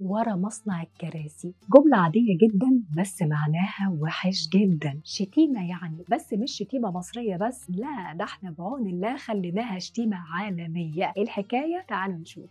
ورا مصنع الكراسي جملة عادية جدا بس معناها وحش جدا شتيمة يعني بس مش شتيمة مصرية بس لا ده احنا بعون الله خليناها شتيمة عالمية ايه الحكاية تعالوا نشوف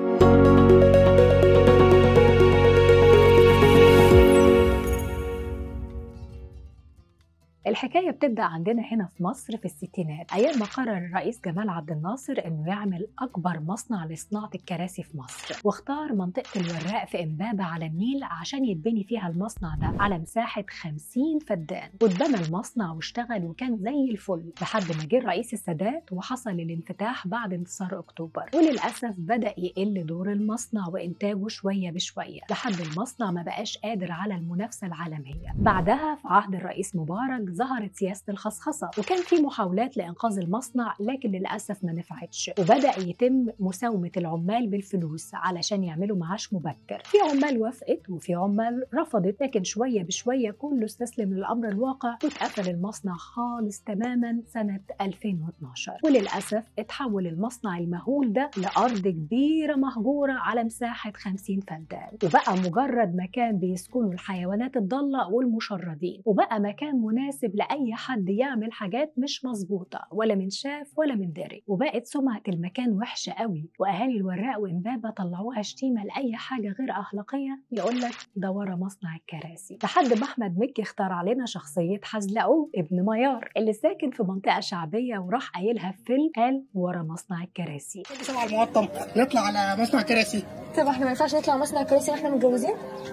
الحكاية بتبدأ عندنا هنا في مصر في الستينات أيام ما قرر الرئيس جمال عبد الناصر إنه يعمل أكبر مصنع لصناعة الكراسي في مصر واختار منطقة الوراق في إمبابة على النيل عشان يتبني فيها المصنع ده على مساحة 50 فدان واتبنى المصنع واشتغل وكان زي الفل لحد ما جه الرئيس السادات وحصل الانفتاح بعد انتصار أكتوبر وللأسف بدأ يقل دور المصنع وإنتاجه شوية بشوية لحد المصنع ما بقاش قادر على المنافسة العالمية بعدها في عهد الرئيس مبارك ظهرت سياسة الخصخصة وكان في محاولات لإنقاذ المصنع لكن للأسف ما نفعتش وبدأ يتم مساومة العمال بالفلوس علشان يعملوا معاش مبكر في عمال وافقت وفي عمال رفضت لكن شوية بشوية كله استسلم للأمر الواقع واتقفل المصنع خالص تماما سنة 2012 وللأسف اتحول المصنع المهول ده لأرض كبيرة مهجورة على مساحة 50 فدان وبقى مجرد مكان بيسكنوا الحيوانات الضالة والمشردين وبقى مكان مناسب لأي حد يعمل حاجات مش مظبوطة ولا من شاف ولا من داري وبقت سمعة المكان وحشة قوي وأهالي الوراق وإمبابة طلعوها شتيمة لأي حاجة غير أخلاقية يقول لك ده ورا مصنع الكراسي لحد ما أحمد مكي اختار علينا شخصية حزلقوه ابن ميار اللي ساكن في منطقة شعبية وراح قايلها في فيلم قال ورا مصنع الكراسي سبع المقطم نطلع على مصنع كراسي طب احنا ما ينفعش نطلع مصنع كراسي واحنا متجوزين؟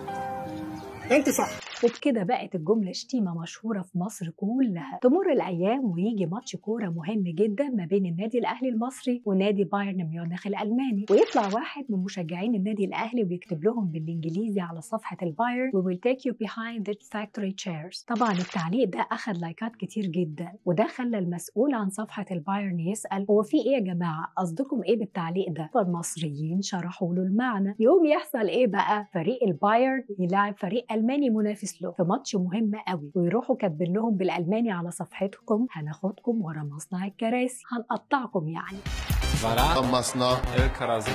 انت صح وبكده بقت الجملة شتيمة مشهورة في مصر كلها تمر الأيام ويجي ماتش كورة مهم جدا ما بين النادي الأهلي المصري ونادي بايرن ميونخ الألماني ويطلع واحد من مشجعين النادي الأهلي ويكتب لهم بالإنجليزي على صفحة البايرن We will take you behind the factory chairs طبعا التعليق ده أخذ لايكات كتير جدا وده خلى المسؤول عن صفحة البايرن يسأل هو في إيه يا جماعة قصدكم إيه بالتعليق ده فالمصريين شرحوا له المعنى يقوم يحصل إيه بقى فريق البايرن يلعب فريق ألماني منافس له في ماتش مهم قوي ويروحوا كاتبين لهم بالالماني على صفحتكم هناخدكم ورا مصنع الكراسي هنقطعكم يعني مصنع الكراسي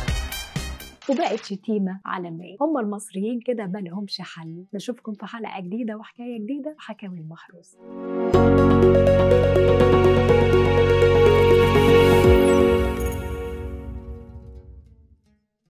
وبقت شتيمة عالمية هم المصريين كده ما لهمش حل نشوفكم في حلقة جديدة وحكاية جديدة وحكاوي المحروسة